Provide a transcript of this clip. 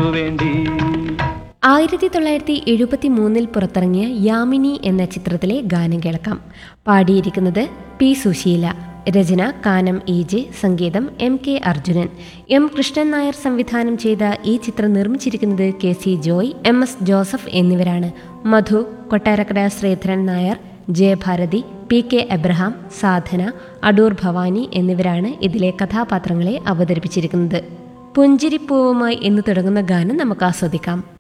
നിനക്കു വേണ്ടി ആയിരത്തി തൊള്ളായിരത്തി എഴുപത്തി മൂന്നിൽ പുറത്തിറങ്ങിയ യാമിനി എന്ന ചിത്രത്തിലെ ഗാനം കേൾക്കാം പാടിയിരിക്കുന്നത് പി സുശീല രചന കാനം ഇ ജെ സംഗീതം M K Arjunan M Krishnan Nair സംവിധാനം ചെയ്ത ഈ ചിത്രം നിർമ്മിച്ചിരിക്കുന്നത് K C Joy M S Joseph എന്നിവരാണ് മധു കൊട്ടാരക്കര ശ്രീധരൻ നായർ ജയഭാരതി പി കെ എബ്രഹാം സാധന അടൂർ ഭവാനി എന്നിവരാണ് ഇതിലെ കഥാപാത്രങ്ങളെ അവതരിപ്പിച്ചിരിക്കുന്നത് പുഞ്ചിരിപ്പൂവുമായി എന്ന് തുടങ്ങുന്ന ഗാനം നമുക്ക് ആസ്വദിക്കാം